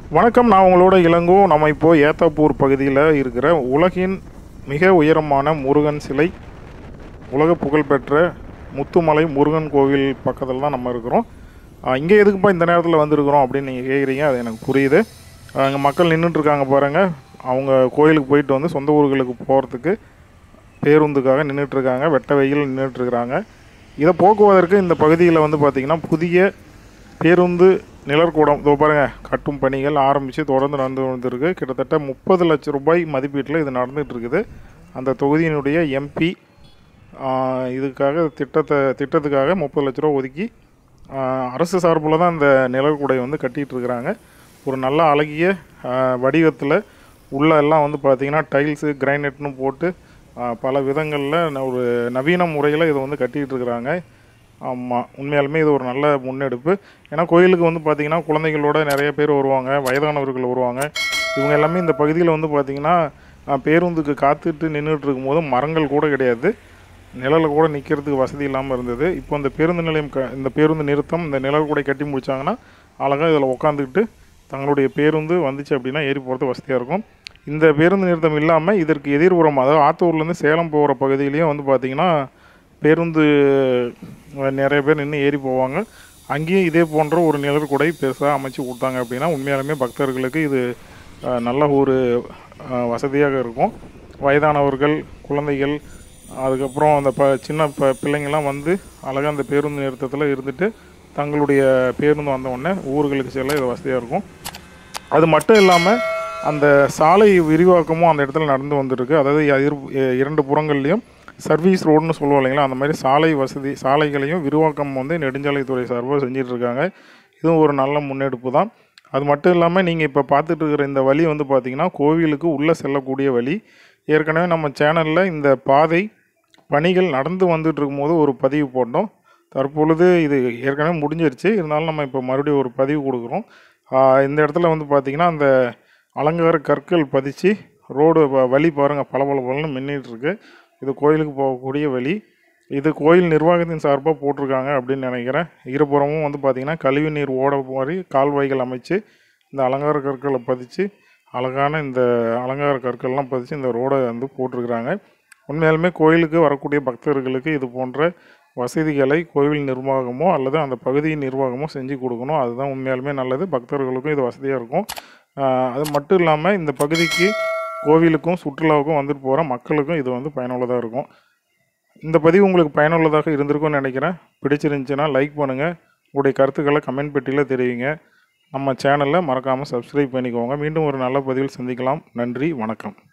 வணக்கம் நான் உங்களோட இளங்கோ நம்ம இப்போ ஏத்தாப்பூர் பகுதியில் இருக்கிற உலகின் மிக உயரமான முருகன் சிலை உலக புகழ்பெற்ற முத்துமலை முருகன் கோவில் பக்கத்தில் தான் நம்ம இருக்கிறோம் இங்கே எதுக்குப்பா இந்த நேரத்தில் வந்திருக்கிறோம் அப்படின்னு நீங்கள் கேட்குறீங்க அது எனக்கு புரியுது அங்கே மக்கள் நின்றுட்டு இருக்காங்க பாருங்கள் அவங்க கோயிலுக்கு போயிட்டு வந்து சொந்த ஊர்களுக்கு போகிறதுக்கு பேருந்துக்காக நின்றுட்டு இருக்காங்க வெட்ட வெயில் நின்றுட்டு இருக்கிறாங்க இதை போக்குவதற்கு இந்த பகுதியில் வந்து பார்த்திங்கன்னா புதிய பேருந்து நிழற்கூடம் இதோ பாருங்க கட்டும் பணிகள் ஆரம்பித்து தொடர்ந்து நடந்து வந்திருக்கு கிட்டத்தட்ட முப்பது லட்சம் ரூபாய் மதிப்பீட்டில் இது நடந்துகிட்டு இருக்குது அந்த தொகுதியினுடைய எம்பி இதுக்காக திட்டத்தை திட்டத்துக்காக முப்பது லட்ச ரூபா ஒதுக்கி ஆஹ், அரசு சார்பில் தான் இந்த நிழற்குடை வந்து கட்டிகிட்டு இருக்கிறாங்க ஒரு நல்ல அழகிய வடிவத்தில் உள்ள எல்லாம் வந்து பார்த்திங்கன்னா டைல்ஸு கிரைனைட்னு போட்டு ஆஹ், பல விதங்களில் ஒரு நவீன முறையில் இதை வந்து கட்டிகிட்டு இருக்கிறாங்க ஆமாம் உண்மையாலுமே இது ஒரு நல்ல முன்னெடுப்பு ஏன்னா கோயிலுக்கு வந்து பார்த்திங்கன்னா குழந்தைகளோட நிறைய பேர் வருவாங்க வயதானவர்கள் வருவாங்க இவங்க எல்லாமே இந்த பகுதியில் வந்து பார்த்திங்கன்னா ஆஹ், பேருந்துக்கு காத்துட்டு நின்றுட்டு இருக்கும்போது மரங்கள் கூட கிடையாது நிழலில் கூட நிற்கிறதுக்கு வசதி இல்லாமல் இருந்தது இப்போ இந்த பேருந்து நிலையம் க இந்த பேருந்து நிறுத்தம் இந்த நிழல் கூட கட்டி முடிச்சாங்கன்னா அழகாக இதில் உட்காந்துக்கிட்டு தங்களுடைய பேருந்து வந்துச்சு அப்படின்னா ஏறி போகிறது வசதியாக இருக்கும் இந்த பேருந்து நிறுத்தம் இல்லாமல் இதற்கு எதிர்புறம் அதாவது ஆத்தூர்லேருந்து சேலம் போகிற பகுதியிலையும் வந்து பார்த்திங்கன்னா பேருந்து அஹ், நிறைய பேர் நின்று ஏறி போவாங்க அங்கேயும் இதே போன்ற ஒரு நிழற்குடை பெருசாக அமைச்சு கொடுத்தாங்க அப்படின்னா உண்மையாலுமே பக்தர்களுக்கு இது அஹ், நல்ல ஒரு அஹ், வசதியாக இருக்கும் வயதானவர்கள் குழந்தைகள் அதுக்கப்புறம் அந்த ப சின்ன ப பிள்ளைங்கள்லாம் வந்து அழகாக அந்த பேருந்து நிறுத்தத்தில் இருந்துட்டு தங்களுடைய பேருந்து வந்த உடனே ஊர்களுக்கு செல்ல இது வசதியாக இருக்கும் அது மட்டும் இல்லாமல் அந்த சாலை விரிவாக்கமும் அந்த இடத்துல நடந்து வந்திருக்கு அதாவது இரு- இரண்டு புறங்கள்லையும் சர்வீஸ் ரோடுன்னு சொல்லுவோம் இல்லைங்களா அந்த மாதிரி சாலை வசதி சாலைகளையும் விரிவாக்கம் வந்து நெடுஞ்சாலைத்துறை சார்பாக செஞ்சிட்டு இருக்காங்க இதுவும் ஒரு நல்ல முன்னெடுப்பு தான் அது மட்டும் இல்லாமல் நீங்கள் இப்போ பார்த்துட்டு இருக்கிற இந்த வழி வந்து பார்த்தீங்கன்னா கோவிலுக்கு உள்ளே செல்லக்கூடிய வழி ஏற்கனவே நம்ம சேனலில் இந்த பாதை பணிகள் நடந்து வந்துட்டு இருக்கும்போது ஒரு பதிவு போட்டோம் தற்பொழுது இது ஏற்கனவே முடிஞ்சிருச்சு இருந்தாலும் நம்ம இப்போ மறுபடியும் ஒரு பதிவு கொடுக்குறோம் ஆஹ் இந்த இடத்துல வந்து பார்த்திங்கன்னா அந்த அலங்கார கற்கள் பதிச்சு ரோடு வ- வழி பாருங்கள் பல பல பலன்னு மின்னிட்டு இருக்கு இது கோயிலுக்கு போகக்கூடிய வழி இது கோயில் நிர்வாகத்தின் சார்பாக போட்டிருக்காங்க அப்படின்னு நினைக்கிறேன் இருபுறமும் வந்து பார்த்திங்கன்னா கழிவு நீர் ஓட மாதிரி கால்வாய்கள் அமைச்சு இந்த அலங்கார கற்களை பதிச்சு அழகான இந்த அலங்கார கற்கள்லாம் பதிச்சு இந்த ரோடை வந்து போட்டிருக்கிறாங்க உண்மையாலுமே கோயிலுக்கு வரக்கூடிய பக்தர்களுக்கு இது போன்ற வசதிகளை கோவில் நிர்வாகமோ அல்லது அந்த பகுதியின் நிர்வாகமோ செஞ்சு கொடுக்கணும் அதுதான் உண்மையாலுமே நல்லது பக்தர்களுக்கும் இது வசதியாக இருக்கும் ஆஹ் அது மட்டும் இல்லாமல் இந்த பகுதிக்கு கோவிலுக்கும் சுற்றுலாவுக்கும் வந்துட்டு போகிற மக்களுக்கும் இது வந்து பயனுள்ளதாக இருக்கும் இந்த பதிவு உங்களுக்கு பயனுள்ளதாக இருந்திருக்கும்னு நினைக்கிறேன் பிடிச்சிருந்துச்சுன்னா லைக் பண்ணுங்கள் உங்களுடைய கருத்துக்களை கமெண்ட் பெட்டியில் தெரிவிங்க நம்ம சேனலை மறக்காமல் சப்ஸ்கிரைப் பண்ணிக்கோங்க மீண்டும் ஒரு நல்ல பதிவில் சந்திக்கலாம் நன்றி வணக்கம்